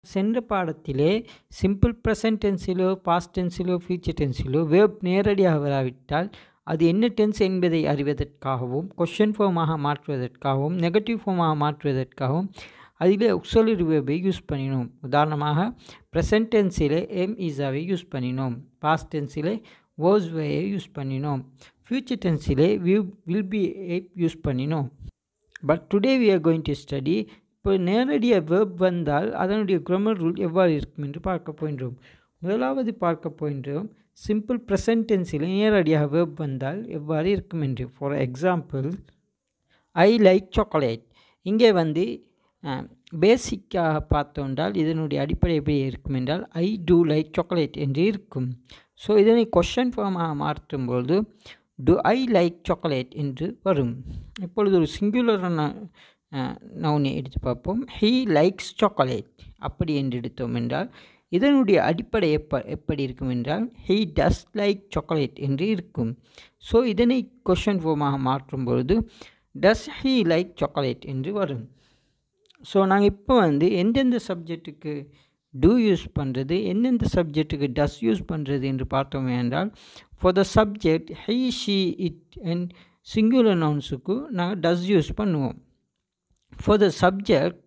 சென்ற பாடத்திலே simple present டென்ஸிலோ பாஸ்ட் டென்ஸிலோ ஃபியூச்சர் டென்ஸிலோ வேர்ப் நேரடியாக வராவிட்டால் அது என்ன டென்ஸ் என்பதை அறிவதற்காகவும் கொஷின் ஃபார்மாக மாற்றுவதற்காகவும் நெகட்டிவ் ஃபார்மாக மாற்றுவதற்காகவும் அதிலே ஒக்ஸலரி வேர்பை யூஸ் பண்ணினோம் உதாரணமாக ப்ரெசன்ட் டென்ஸிலே எம் ஈஸாவை யூஸ் பண்ணினோம் பாஸ்ட் டென்ஸிலே வோஸ் வேயை யூஸ் பண்ணினோம் ஃபியூச்சர் டென்ஸிலே வியூ வில் பி யூஸ் பண்ணினோம் but today we are going to study இப்போ நேரடியாக வேர்ப் வந்தால் அதனுடைய கிராமர் ரூல் எவ்வாறு இருக்கும் என்று பார்க்க போகின்றோம் முதலாவது பார்க்க போகின்றோம் சிம்பிள் ப்ரெசன்ட் டென்ஸில் நேரடியாக வேர்ப் வந்தால் எவ்வாறு இருக்கும் என்று for example I like chocolate இங்கே வந்து பேசிக்காக பார்த்தோன்றால் இதனுடைய அடிப்படை எப்படி இருக்கும் என்றால் ஐ டூ லைக் சாக்லேட் என்று இருக்கும் ஸோ இதனை கொஷன் ஃபார்மாக மாற்றும்போது டு ஐ லைக் சாக்லேட் என்று வரும் இப்பொழுது ஒரு சிங்குலரான நவுனை எடுத்து பார்ப்போம் ஹீ லைக்ஸ் சாக்லேட் அப்படி என்று எடுத்தோம் என்றால் இதனுடைய அடிப்படை எப்ப எப்படி இருக்கும் என்றால் ஹீ டஸ் லைக் சாக்லேட் என்று இருக்கும் ஸோ இதனை கொஷன் ஃபார்மாக மாற்றும் பொழுது டஸ் ஹீ லைக் சாக்லேட் என்று வரும் ஸோ நாங்கள் இப்போ வந்து எந்தெந்த சப்ஜெக்ட்டுக்கு டூ யூஸ் பண்ணுறது எந்தெந்த சப்ஜெக்ட்டுக்கு டஸ் யூஸ் பண்ணுறது என்று பார்த்தோம் என்றால் for the subject he she it and singular நவுன்ஸுக்கு நாங்கள் டஸ் யூஸ் பண்ணுவோம் for the subject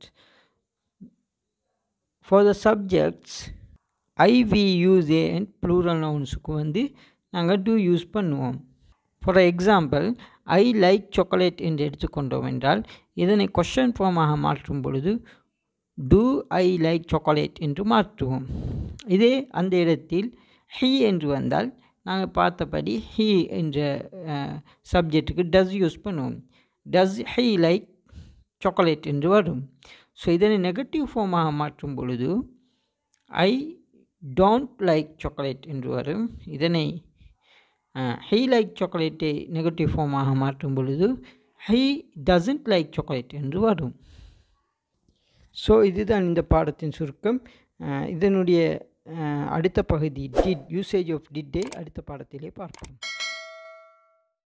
for the subjects I we யூஸ் ஏ அண்ட் ப்ளூரல் நவுன்ஸுக்கு வந்து நாங்கள் டூ யூஸ் பண்ணுவோம் for example I like chocolate என்று எடுத்துக்கொண்டோம் என்றால் இதனை கொஷன் ஃபார்மாக மாற்றும் பொழுது டூ ஐ லைக் சாக்லேட் என்று மாற்றுவோம் இதே அந்த இடத்தில் ஹீ என்று வந்தால் நாங்கள் பார்த்தபடி ஹீ என்ற சப்ஜெக்ட்டுக்கு டஸ் யூஸ் பண்ணுவோம் டஸ் ஹீ லைக் சாக்லேட் என்று வரும் ஸோ இதனை நெகட்டிவ் ஃபார்மாக மாற்றும் பொழுது ஐ டோன்ட் லைக் சாக்லேட் என்று வரும் இதனை ஹை லைக் சாக்லேட்டை நெகட்டிவ் ஃபார்மாக மாற்றும் பொழுது ஹை டசன்ட் லைக் சாக்லேட் என்று வரும் ஸோ இதுதான் இந்த பாடத்தின் சுருக்கம் இதனுடைய அடுத்த பகுதி டிட் யூசேஜ் ஆஃப் டிட்டை அடுத்த பாடத்திலே பார்ப்போம்